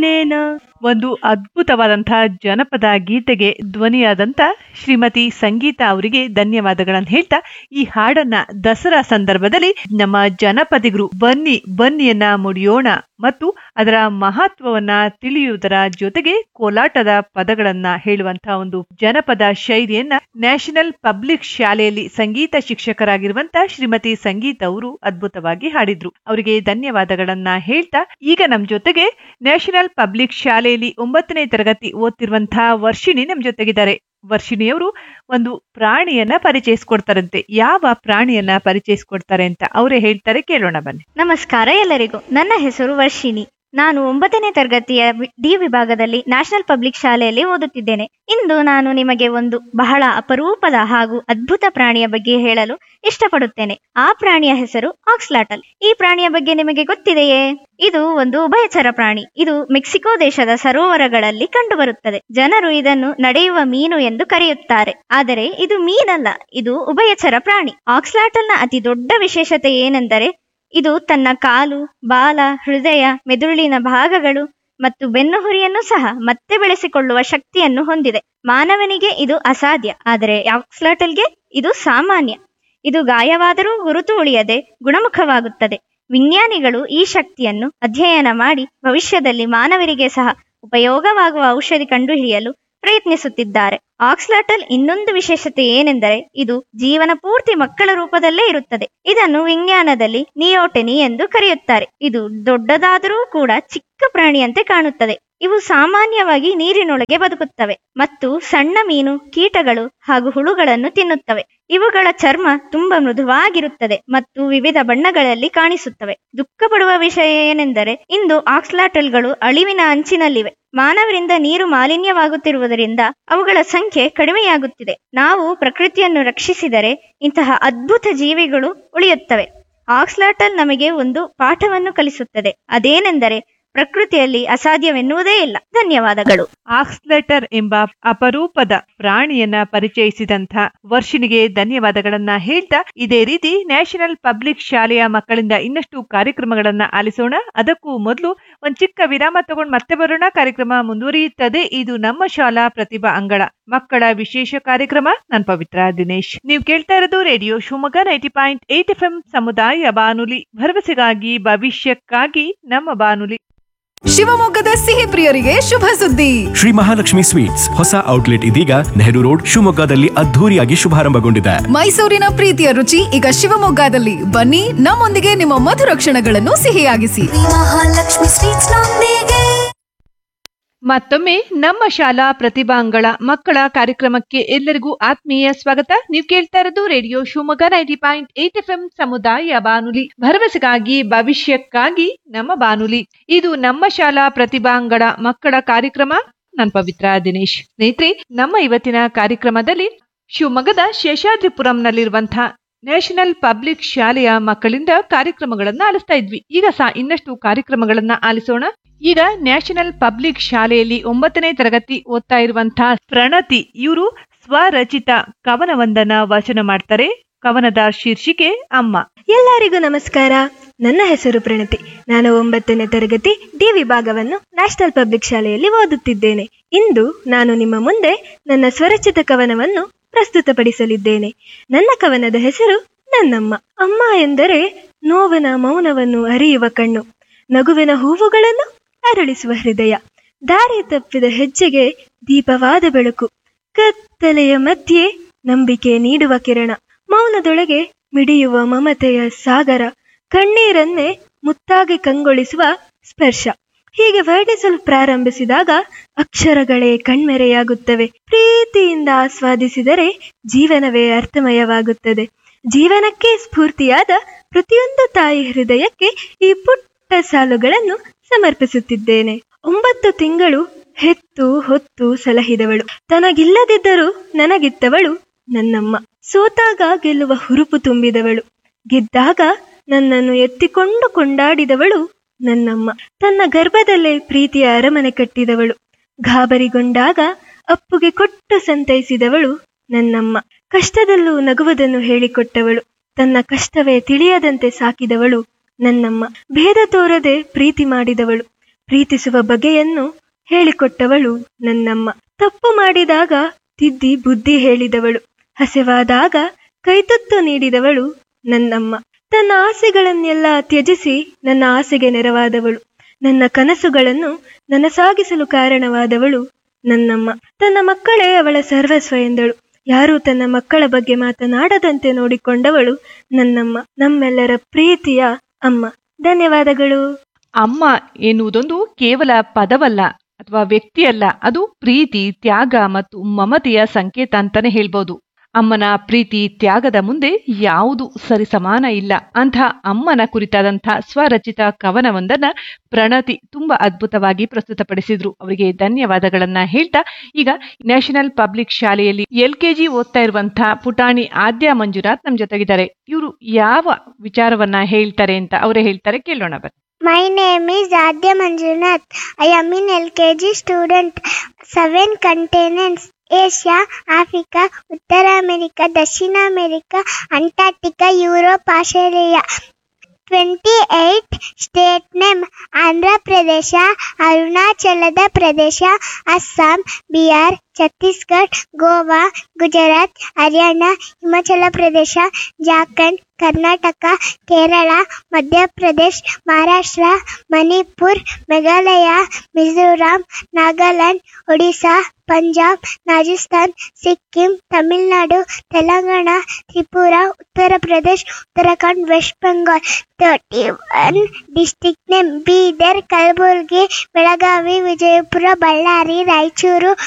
ಇನ್ನೇನ ಒಂದು ಅದ್ಭುತವಾದಂತಹ ಜನಪದ ಗೀತೆಗೆ ಧ್ವನಿಯಾದಂತ ಶ್ರೀಮತಿ ಸಂಗೀತ ಅವರಿಗೆ ಧನ್ಯವಾದಗಳನ್ನು ಹೇಳ್ತಾ ಈ ಹಾಡನ್ನ ದಸರಾ ಸಂದರ್ಭದಲ್ಲಿ ನಮ್ಮ ಜನಪದಿಗರು ಬನ್ನಿ ಬನ್ನಿಯನ್ನ ಮುಡಿಯೋಣ ಮತ್ತು ಅದರ ಮಹತ್ವವನ್ನ ತಿಳಿಯುವುದರ ಜೊತೆಗೆ ಕೋಲಾಟದ ಪದಗಳನ್ನ ಹೇಳುವಂತಹ ಒಂದು ಜನಪದ ಶೈಲಿಯನ್ನ ನ್ಯಾಷನಲ್ ಪಬ್ಲಿಕ್ ಶಾಲೆಯಲ್ಲಿ ಸಂಗೀತ ಶಿಕ್ಷಕರಾಗಿರುವಂತ ಶ್ರೀಮತಿ ಸಂಗೀತ ಅವರು ಅದ್ಭುತವಾಗಿ ಹಾಡಿದ್ರು ಅವರಿಗೆ ಧನ್ಯವಾದಗಳನ್ನ ಹೇಳ್ತಾ ಈಗ ನಮ್ ಜೊತೆಗೆ ನ್ಯಾಷನಲ್ ಪಬ್ಲಿಕ್ ಶಾಲೆಯಲ್ಲಿ ಒಂಬತ್ತನೇ ತರಗತಿ ಓದ್ತಿರುವಂತಹ ವರ್ಷಿಣಿ ನಮ್ ಜೊತೆಗಿದ್ದಾರೆ ವರ್ಷಿಣಿಯವರು ಒಂದು ಪ್ರಾಣಿಯನ್ನ ಪರಿಚಯಿಸ್ಕೊಡ್ತಾರಂತೆ ಯಾವ ಪ್ರಾಣಿಯನ್ನ ಪರಿಚಯಿಸ್ಕೊಡ್ತಾರೆ ಅಂತ ಅವರೇ ಹೇಳ್ತಾರೆ ಕೇಳೋಣ ಬನ್ನಿ ನಮಸ್ಕಾರ ಎಲ್ಲರಿಗೂ ನನ್ನ ಹೆಸರು ವರ್ಷಿಣಿ ನಾನು ಒಂಬತ್ತನೇ ತರಗತಿಯ ವಿ- ಡಿ ವಿಭಾಗದಲ್ಲಿ ನ್ಯಾಷನಲ್ ಪಬ್ಲಿಕ್ ಶಾಲೆಯಲ್ಲಿ ಓದುತ್ತಿದ್ದೇನೆ ಇಂದು ನಾನು ನಿಮಗೆ ಒಂದು ಬಹಳ ಅಪರೂಪದ ಹಾಗೂ ಅದ್ಭುತ ಪ್ರಾಣಿಯ ಬಗ್ಗೆ ಹೇಳಲು ಇಷ್ಟಪಡುತ್ತೇನೆ ಆ ಪ್ರಾಣಿಯ ಹೆಸರು ಆಕ್ಸ್ಲಾಟಲ್ ಈ ಪ್ರಾಣಿಯ ಬಗ್ಗೆ ನಿಮಗೆ ಗೊತ್ತಿದೆಯೇ ಇದು ಒಂದು ಉಭಯಚರ ಪ್ರಾಣಿ ಇದು ಮೆಕ್ಸಿಕೋ ದೇಶದ ಸರೋವರಗಳಲ್ಲಿ ಕಂಡುಬರುತ್ತದೆ ಜನರು ಇದನ್ನು ನಡೆಯುವ ಮೀನು ಎಂದು ಕರೆಯುತ್ತಾರೆ ಆದರೆ ಇದು ಮೀನಲ್ಲ ಇದು ಉಭಯಚರ ಪ್ರಾಣಿ ಆಕ್ಸ್ಲಾಟಲ್ನ ಅತಿ ದೊಡ್ಡ ವಿಶೇಷತೆ ಏನೆಂದರೆ ಇದು ತನ್ನ ಕಾಲು ಬಾಲ ಹೃದಯ ಮೆದುಳಿನ ಭಾಗಗಳು ಮತ್ತು ಬೆನ್ನುಹುರಿಯನ್ನು ಸಹ ಮತ್ತೆ ಬೆಳೆಸಿಕೊಳ್ಳುವ ಶಕ್ತಿಯನ್ನು ಹೊಂದಿದೆ ಮಾನವನಿಗೆ ಇದು ಅಸಾಧ್ಯ ಆದರೆ ಆಕ್ಸ್ಲಾಟಲ್ಗೆ ಇದು ಸಾಮಾನ್ಯ ಇದು ಗಾಯವಾದರೂ ಗುರುತು ಉಳಿಯದೆ ಗುಣಮುಖವಾಗುತ್ತದೆ ವಿಜ್ಞಾನಿಗಳು ಈ ಶಕ್ತಿಯನ್ನು ಅಧ್ಯಯನ ಮಾಡಿ ಭವಿಷ್ಯದಲ್ಲಿ ಮಾನವರಿಗೆ ಸಹ ಉಪಯೋಗವಾಗುವ ಔಷಧಿ ಕಂಡುಹಿಡಿಯಲು ಪ್ರಯತ್ನಿಸುತ್ತಿದ್ದಾರೆ ಆಕ್ಸ್ಲಾಟಲ್ ಇನ್ನೊಂದು ವಿಶೇಷತೆ ಏನೆಂದರೆ ಇದು ಜೀವನ ಪೂರ್ತಿ ಮಕ್ಕಳ ರೂಪದಲ್ಲೇ ಇರುತ್ತದೆ ಇದನ್ನು ವಿಜ್ಞಾನದಲ್ಲಿ ನಿಯೋಟೆನಿ ಎಂದು ಕರೆಯುತ್ತಾರೆ ಇದು ದೊಡ್ಡದಾದರೂ ಕೂಡ ಚಿಕ್ಕ ಪ್ರಾಣಿಯಂತೆ ಕಾಣುತ್ತದೆ ಇವು ಸಾಮಾನ್ಯವಾಗಿ ನೀರಿನೊಳಗೆ ಬದುಕುತ್ತವೆ ಮತ್ತು ಸಣ್ಣ ಮೀನು ಕೀಟಗಳು ಹಾಗೂ ಹುಳುಗಳನ್ನು ತಿನ್ನುತ್ತವೆ ಇವುಗಳ ಚರ್ಮ ತುಂಬಾ ಮೃದುವಾಗಿರುತ್ತದೆ ಮತ್ತು ವಿವಿಧ ಬಣ್ಣಗಳಲ್ಲಿ ಕಾಣಿಸುತ್ತವೆ ದುಃಖ ಪಡುವ ವಿಷಯ ಏನೆಂದರೆ ಇಂದು ಆಕ್ಸ್ಲಾಟಲ್ಗಳು ಅಳಿವಿನ ಅಂಚಿನಲ್ಲಿವೆ ಮಾನವರಿಂದ ನೀರು ಮಾಲಿನ್ಯವಾಗುತ್ತಿರುವುದರಿಂದ ಅವುಗಳ ಸಂಖ್ಯೆ ಕಡಿಮೆಯಾಗುತ್ತಿದೆ ನಾವು ಪ್ರಕೃತಿಯನ್ನು ರಕ್ಷಿಸಿದರೆ ಇಂತಹ ಅದ್ಭುತ ಜೀವಿಗಳು ಉಳಿಯುತ್ತವೆ ಆಕ್ಸ್ಲಾಟಲ್ ನಮಗೆ ಒಂದು ಪಾಠವನ್ನು ಕಲಿಸುತ್ತದೆ ಅದೇನೆಂದರೆ ಪ್ರಕೃತಿಯಲ್ಲಿ ಅಸಾಧ್ಯವೆನ್ನುವುದೇ ಇಲ್ಲ ಧನ್ಯವಾದಗಳು ಆಕ್ಸ್ಲೆಟರ್ ಎಂಬ ಅಪರೂಪದ ಪ್ರಾಣಿಯನ್ನ ಪರಿಚಯಿಸಿದಂತ ವರ್ಷಿಣಿಗೆ ಧನ್ಯವಾದಗಳನ್ನ ಹೇಳ್ತಾ ಇದೇ ರೀತಿ ನ್ಯಾಷನಲ್ ಪಬ್ಲಿಕ್ ಶಾಲೆಯ ಮಕ್ಕಳಿಂದ ಇನ್ನಷ್ಟು ಕಾರ್ಯಕ್ರಮಗಳನ್ನ ಆಲಿಸೋಣ ಅದಕ್ಕೂ ಮೊದಲು ಒಂದ್ ಚಿಕ್ಕ ವಿರಾಮ ತಗೊಂಡ್ ಮತ್ತೆ ಬರೋಣ ಕಾರ್ಯಕ್ರಮ ಮುಂದುವರಿಯುತ್ತದೆ ಇದು ನಮ್ಮ ಶಾಲಾ ಪ್ರತಿಭಾ ಅಂಗಳ ಮಕ್ಕಳ ವಿಶೇಷ ಕಾರ್ಯಕ್ರಮ ನಾನ್ ಪವಿತ್ರ ದಿನೇಶ್ ನೀವು ಕೇಳ್ತಾ ಇರೋದು radio Shivamogga ninety point eight F M ಸಮುದಾಯ ಬಾನುಲಿ ಭರವಸೆಗಾಗಿ ಭವಿಷ್ಯಕ್ಕಾಗಿ ನಮ್ಮ ಬಾನುಲಿ ಶಿವಮೊಗ್ಗದ ಸಿಹಿ ಪ್ರಿಯರಿಗೆ ಶುಭ ಸುದ್ದಿ ಶ್ರೀ ಮಹಾಲಕ್ಷ್ಮಿ ಸ್ವೀಟ್ಸ್ ಹೊಸ ಔಟ್ಲೆಟ್ ಇದೀಗ ನೆಹರು ರೋಡ್ ಶಿವಮೊಗ್ಗದಲ್ಲಿ ಅದ್ಧೂರಿಯಾಗಿ ಶುಭಾರಂಭಗೊಂಡಿದೆ ಮೈಸೂರಿನ ಪ್ರೀತಿಯ ರುಚಿ ಈಗ ಶಿವಮೊಗ್ಗದಲ್ಲಿ ಬನ್ನಿ ನಮ್ಮೊಂದಿಗೆ ನಿಮ್ಮ ಮಧುರ ಕ್ಷಣಗಳನ್ನು ಸಿಹಿಯಾಗಿಸಿ ಮಹಾಲಕ್ಷ್ಮಿ ಸ್ವೀಟ್ಸ್ ನೊಂದಿಗೆ ಮತ್ತೊಮ್ಮೆ ನಮ್ಮ ಶಾಲಾ ಪ್ರತಿಭಾಂಗಳ ಮಕ್ಕಳ ಕಾರ್ಯಕ್ರಮಕ್ಕೆ ಎಲ್ಲರಿಗೂ ಆತ್ಮೀಯ ಸ್ವಾಗತ ನೀವು ಕೇಳ್ತಾ ಇರೋದು radio Shivamogga ninety point eight F M ಸಮುದಾಯ ಬಾನುಲಿ ಭರವಸೆಗಾಗಿ ಭವಿಷ್ಯಕ್ಕಾಗಿ ನಮ್ಮ ಬಾನುಲಿ ಇದು ನಮ್ಮ ಶಾಲಾ ಪ್ರತಿಭಾಂಗಳ ಮಕ್ಕಳ ಕಾರ್ಯಕ್ರಮ ನಾನ್ ಪವಿತ್ರ ದಿನೇಶ್ ಸ್ನೇಹಿತರೆ ನಮ್ಮ ಇವತ್ತಿನ ಕಾರ್ಯಕ್ರಮದಲ್ಲಿ ಶಿವಮೊಗ್ಗದ ಶೇಷಾದ್ರಿಪುರಂನಲ್ಲಿರುವಂತಹ ನ್ಯಾಷನಲ್ ಪಬ್ಲಿಕ್ ಶಾಲೆಯ ಮಕ್ಕಳಿಂದ ಕಾರ್ಯಕ್ರಮಗಳನ್ನ ಆಲಿಸ್ತಾ ಇದ್ವಿ ಈಗ ಸಹ ಇನ್ನಷ್ಟು ಕಾರ್ಯಕ್ರಮಗಳನ್ನ ಆಲಿಸೋಣ ಈಗ ನ್ಯಾಷನಲ್ ಪಬ್ಲಿಕ್ ಶಾಲೆಯಲ್ಲಿ ಒಂಬತ್ತನೇ ತರಗತಿ ಓದ್ತಾ ಇರುವಂತಹ ಪ್ರಣತಿ ಇವರು ಸ್ವರಚಿತ ಕವನವೊಂದನ್ನ ವಾಚನ ಮಾಡ್ತಾರೆ ಕವನದ ಶೀರ್ಷಿಕೆ ಅಮ್ಮ ಎಲ್ಲರಿಗೂ ನಮಸ್ಕಾರ ನನ್ನ ಹೆಸರು ಪ್ರಣತಿ ನಾನು ಒಂಬತ್ತನೇ ತರಗತಿ ಡಿ ವಿಭಾಗವನ್ನು ನ್ಯಾಷನಲ್ ಪಬ್ಲಿಕ್ ಶಾಲೆಯಲ್ಲಿ ಓದುತ್ತಿದ್ದೇನೆ ಇಂದು ನಾನು ನಿಮ್ಮ ಮುಂದೆ ನನ್ನ ಸ್ವರಚಿತ ಕವನವನ್ನು ಪ್ರಸ್ತುತಪಡಿಸಲಿದ್ದೇನೆ ನನ್ನ ಕವನದ ಹೆಸರು ನನ್ನಮ್ಮ ಅಮ್ಮ ಎಂದರೆ ನೋವನ ಮೌನವನ್ನು ಅರಿಯುವ ಕಣ್ಣು ನಗುವಿನ ಹೂವುಗಳನ್ನು ಅರಳಿಸುವ ಹೃದಯ ದಾರಿ ತಪ್ಪಿದ ಹೆಜ್ಜೆಗೆ ದೀಪವಾದ ಬೆಳಕು ಕತ್ತಲೆಯ ಮಧ್ಯೆ ನಂಬಿಕೆ ನೀಡುವ ಕಿರಣ ಮೌನದೊಳಗೆ ಮಿಡಿಯುವ ಮಮತೆಯ ಸಾಗರ ಕಣ್ಣೀರನ್ನೇ ಮುತ್ತಾಗಿ ಕಂಗೊಳಿಸುವ ಸ್ಪರ್ಶ ಹೀಗೆ ವರ್ಣಿಸಲು ಪ್ರಾರಂಭಿಸಿದಾಗ ಅಕ್ಷರಗಳೇ ಕಣ್ಮೆರೆಯಾಗುತ್ತವೆ ಪ್ರೀತಿಯಿಂದ ಆಸ್ವಾದಿಸಿದರೆ ಜೀವನವೇ ಅರ್ಥಮಯವಾಗುತ್ತದೆ ಜೀವನಕ್ಕೆ ಸ್ಫೂರ್ತಿಯಾದ ಪ್ರತಿಯೊಂದು ತಾಯಿ ಹೃದಯಕ್ಕೆ ಈ ಪುಟ್ಟ ಸಾಲುಗಳನ್ನು ಸಮರ್ಪಿಸುತ್ತಿದ್ದೇನೆ ಒಂಬತ್ತು ತಿಂಗಳು ಹೆತ್ತು ಹೊತ್ತು ಸಲಹಿದವಳು ತನಗಿಲ್ಲದಿದ್ದರೂ ನನಗಿತ್ತವಳು ನನ್ನಮ್ಮ ಸೋತಾಗ ಗೆಲ್ಲುವ ಹುರುಪು ತುಂಬಿದವಳು ಗೆದ್ದಾಗ ನನ್ನನ್ನು ಎತ್ತಿಕೊಂಡು ಕೊಂಡಾಡಿದವಳು ನನ್ನಮ್ಮ ತನ್ನ ಗರ್ಭದಲ್ಲೇ ಪ್ರೀತಿಯ ಅರಮನೆ ಕಟ್ಟಿದವಳು ಗಾಬರಿಗೊಂಡಾಗ ಅಪ್ಪುಗೆ ಕೊಟ್ಟು ಸಂತೈಸಿದವಳು ನನ್ನಮ್ಮ ಕಷ್ಟದಲ್ಲೂ ನಗುವುದನ್ನು ಹೇಳಿಕೊಟ್ಟವಳು ತನ್ನ ಕಷ್ಟವೇ ತಿಳಿಯದಂತೆ ಸಾಕಿದವಳು ನನ್ನಮ್ಮ ಭೇದ ತೋರದೆ ಪ್ರೀತಿ ಮಾಡಿದವಳು ಪ್ರೀತಿಸುವ ಬಗೆಯನ್ನು ಹೇಳಿಕೊಟ್ಟವಳು ನನ್ನಮ್ಮ ತಪ್ಪು ಮಾಡಿದಾಗ ತಿದ್ದಿ ಬುದ್ಧಿ ಹೇಳಿದವಳು ಹಸಿವಾದಾಗ ಕೈತುತ್ತು ನೀಡಿದವಳು ನನ್ನಮ್ಮ ತನ್ನ ಆಸೆಗಳನ್ನೆಲ್ಲ ತ್ಯಜಿಸಿ ನನ್ನ ಆಸೆಗೆ ನೆರವಾದವಳು ನನ್ನ ಕನಸುಗಳನ್ನು ನನಸಾಗಿಸಲು ಕಾರಣವಾದವಳು ನನ್ನಮ್ಮ ತನ್ನ ಮಕ್ಕಳೇ ಅವಳ ಸರ್ವಸ್ವ ಎಂದಳು ಯಾರೂ ತನ್ನ ಮಕ್ಕಳ ಬಗ್ಗೆ ಮಾತನಾಡದಂತೆ ನೋಡಿಕೊಂಡವಳು ನನ್ನಮ್ಮ ನಮ್ಮೆಲ್ಲರ ಪ್ರೀತಿಯ ಅಮ್ಮ ಧನ್ಯವಾದಗಳು ಅಮ್ಮ ಎನ್ನುವುದೊಂದು ಕೇವಲ ಪದವಲ್ಲ ಅಥವಾ ವ್ಯಕ್ತಿಯಲ್ಲ ಅದು ಪ್ರೀತಿ ತ್ಯಾಗ ಮತ್ತು ಮಮತೆಯ ಸಂಕೇತ ಅಂತಾನೆ ಹೇಳ್ಬೋದು ಅಮ್ಮನ ಪ್ರೀತಿ ತ್ಯಾಗದ ಮುಂದೆ ಯಾವುದು ಸರಿಸಮಾನ ಇಲ್ಲ ಅಂಥ ಅಮ್ಮನ ಕುರಿತಾದಂಥ ಸ್ವರಚಿತ ಕವನವೊಂದನ್ನ ಪ್ರಣತಿ ತುಂಬಾ ಅದ್ಭುತವಾಗಿ ಪ್ರಸ್ತುತಪಡಿಸಿದ್ರು ಅವರಿಗೆ ಧನ್ಯವಾದಗಳನ್ನ ಹೇಳ್ತಾ ಈಗ ನ್ಯಾಷನಲ್ ಪಬ್ಲಿಕ್ ಶಾಲೆಯಲ್ಲಿ ಎಲ್ ಕೆ ಜಿ ಓದ್ತಾ ಇರುವಂತಹ ಪುಟಾಣಿ ಆದ್ಯ ಮಂಜುನಾಥ್ ನಮ್ ಜೊತೆಗಿದ್ದಾರೆ ಇವರು ಯಾವ ವಿಚಾರವನ್ನ ಹೇಳ್ತಾರೆ ಅಂತ ಅವರೇ ಹೇಳ್ತಾರೆ ಕೇಳೋಣ ಬನ್ನಿ My name is Adya Manjunath. I am in LKG student. Seven continents Asia, Africa, Uttara America, Dashina America, Antarctica, Europe, Australia. 28 state name Andhra Pradesh, Arunachala Pradesh, Assam, Bihar, Chhattisgarh, Goa, Gujarat, Haryana, Himachala Pradesh, Jharkhand, Karnataka, Kerala, Madhya Pradesh, Maharashtra, Manipur, Meghalaya, Mizoram, Nagaland, Odisha, Punjab, Rajasthan, Sikkim, Tamil Nadu, Telangana, Tripura, Uttara Pradesh, Uttarakhand, West Bengal, 31 district name Bidar, Kalburgi, Belagavi, Vijayapura, Ballari, Raichuru,